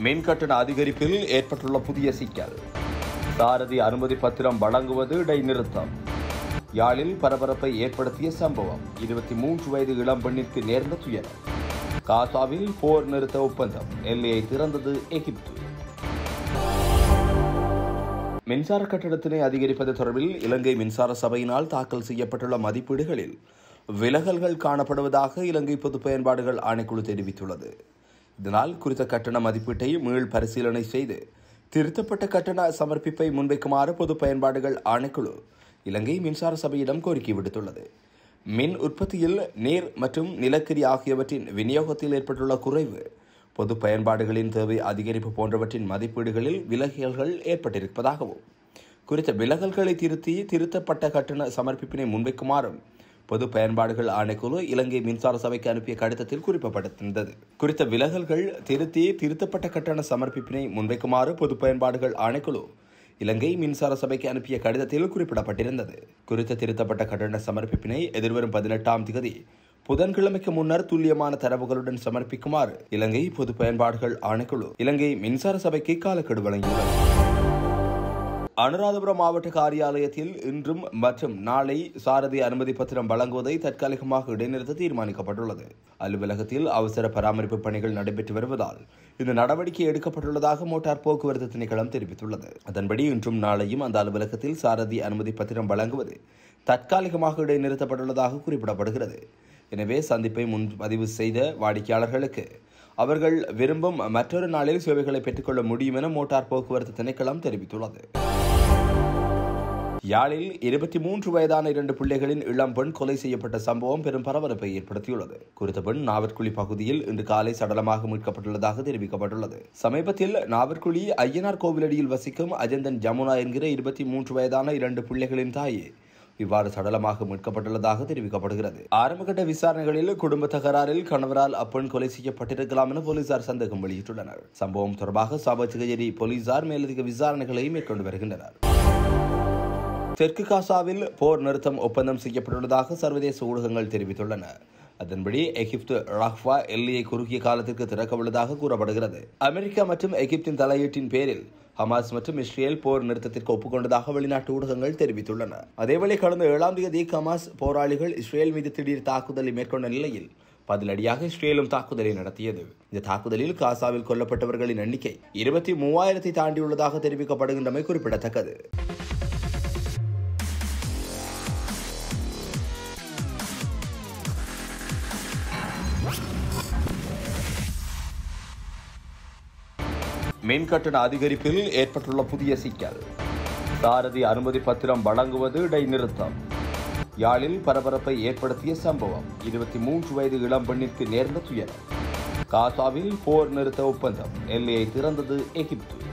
மின் கட்டண அதிகரிப்பில் ஏற்பட்டுள்ள புதிய சிக்கல் சாரதி அனுமதி பத்திரம் வழங்குவது இடைநிறுத்தம் யாழில் பரபரப்பை ஏற்படுத்திய சம்பவம் இருபத்தி மூன்று வயது இளம்பெண்ணிற்கு நேர்ந்த துயரம் காசாவில் போர் நிறுத்த ஒப்பந்தம் எல்லையை திறந்தது எகிப்து மின்சார கட்டணத்தினை அதிகரிப்பது தொடர்பில் இலங்கை மின்சார சபையினால் தாக்கல் செய்யப்பட்டுள்ள மதிப்பீடுகளில் விலகல்கள் காணப்படுவதாக இலங்கை பொது பயன்பாடுகள் ஆணைக்குழு தெரிவித்துள்ளது இதனால் குறித்த கட்டண மதிப்பீட்டை மீள் பரிசீலனை செய்து திருத்தப்பட்ட கட்டண சமர்ப்பிப்பை முன்வைக்குமாறு பொது பயன்பாடுகள் ஆணைக்குழு இலங்கை மின்சார சபையிடம் கோரிக்கை விடுத்துள்ளது மின் உற்பத்தியில் நீர் மற்றும் நிலக்கரி ஆகியவற்றின் விநியோகத்தில் ஏற்பட்டுள்ள குறைவு பொது பயன்பாடுகளின் தேவை அதிகரிப்பு போன்றவற்றின் மதிப்பீடுகளில் விலகல்கள் ஏற்பட்டிருப்பதாகவும் குறித்த விலகல்களை திருத்தி திருத்தப்பட்ட கட்டண சமர்ப்பிப்பினை முன்வைக்குமாறும் பொது பயன்பாடுகள் ஆணைக்குழு இலங்கை மின்சார சபைக்கு அனுப்பிய கடிதத்தில் குறிப்பிடப்பட்டிருந்தது குறித்த விலகல்கள் திருத்தி திருத்தப்பட்ட கட்டண சமர்ப்பிப்பினை முன்வைக்குமாறு பொது பயன்பாடுகள் ஆணைக்குழு இலங்கை மின்சார சபைக்கு அனுப்பிய கடிதத்தில் குறிப்பிடப்பட்டிருந்தது குறித்த திருத்தப்பட்ட கட்டண சமர்ப்பிப்பினை எதிர்வரும் பதினெட்டாம் திகதி புதன்கிழமைக்கு முன்னர் துல்லியமான தரவுகளுடன் சமர்ப்பிக்குமாறு இலங்கை பொது பயன்பாடுகள் ஆணைக்குழு இலங்கை மின்சார சபைக்கு காலக்கெடு வழங்கியுள்ளது அனுராதபுரம் மாவட்ட காரியாலயத்தில் இன்றும் மற்றும் நாளை சாரதி அனுமதி பத்திரம் வழங்குவதை தற்காலிகமாக இடைநிறுத்த தீர்மானிக்கப்பட்டுள்ளது அலுவலகத்தில் அவசர பராமரிப்பு பணிகள் நடைபெற்று வருவதால் இந்த நடவடிக்கை எடுக்கப்பட்டுள்ளதாக மோட்டார் போக்குவரத்து திணைக்களம் தெரிவித்துள்ளது அதன்படி இன்றும் நாளையும் அந்த அலுவலகத்தில் சாரதி அனுமதி பத்திரம் வழங்குவது தற்காலிகமாக இடைநிறுத்தப்பட்டுள்ளதாக குறிப்பிடப்படுகிறது எனவே சந்திப்பை முன்பதிவு செய்த வாடிக்கையாளர்களுக்கு அவர்கள் விரும்பும் மற்றொரு நாளில் சேவைகளை பெற்றுக்கொள்ள முடியும் என மோட்டார் போக்குவரத்து திணைக்களம் தெரிவித்துள்ளது யாழில் இருபத்தி மூன்று வயதான இரண்டு பிள்ளைகளின் இளம் பெண் கொலை செய்யப்பட்ட சம்பவம் பெரும் பரபரப்பை ஏற்படுத்தியுள்ளது குறித்த பெண் நாவற்குழி பகுதியில் இன்று காலை சடலமாக மீட்கப்பட்டுள்ளதாக தெரிவிக்கப்பட்டுள்ளது சமீபத்தில் நாவற்குழி ஐயனார் கோவிலடியில் வசிக்கும் அஜந்தன் ஜமுனா என்கிற இருபத்தி மூன்று வயதான இரண்டு பிள்ளைகளின் தாயே இவ்வாறு சடலமாக மீட்கப்பட்டுள்ளதாக தெரிவிக்கப்படுகிறது ஆரம்பகட்ட விசாரணைகளில் குடும்ப தகராறில் கணவரால் அப்பெண் கொலை செய்யப்பட்டிருக்கலாம் என போலீசார் சந்தேகம் வெளியிட்டுள்ளனர் சம்பவம் தொடர்பாக சாபச்சிகஜேரி போலீசார் மேலதிக விசாரணைகளை மேற்கொண்டு வருகின்றனர் தெற்கு காசாவில் போர் நிறுத்தம் ஒப்பந்தம் செய்யப்பட்டுள்ளதாக சர்வதேச ஊடகங்கள் தெரிவித்துள்ளன அதன்படி எகிப்து ரஃபா எல்லையை குறுகிய காலத்திற்கு திறக்க உள்ளதாக கூறப்படுகிறது அமெரிக்கா மற்றும் எகிப்தின் தலையீட்டின் பேரில் ஹமாஸ் மற்றும் இஸ்ரேல் போர் நிறுத்தத்திற்கு ஒப்புக்கொண்டதாக வெளிநாட்டு ஊடகங்கள் தெரிவித்துள்ளன அதேவேளை கடந்த ஏழாம் தேதி ஹமாஸ் போராளிகள் இஸ்ரேல் மீது திடீர் தாக்குதலை மேற்கொண்ட நிலையில் பதிலடியாக இஸ்ரேலும் தாக்குதலை நடத்தியது இந்த தாக்குதலில் காசாவில் கொல்லப்பட்டவர்களின் எண்ணிக்கை இருபத்தி மூவாயிரத்தை தாண்டியுள்ளதாக தெரிவிக்கப்படுகின்றமை குறிப்பிடத்தக்கது மின் கட்டண அதிகரிப்பில் ஏற்பட்டுள்ள புதிய சிக்கல் சாரதி அனுமதி பத்திரம் வழங்குவது இடைநிறுத்தம் யாழில் பரபரப்பை ஏற்படுத்திய சம்பவம் இருபத்தி மூன்று வயது இளம்பெண்ணிற்கு நேர்ந்த துயரம் காசாவில் போர் நிறுத்த ஒப்பந்தம் எல்லையை திறந்தது எகிப்து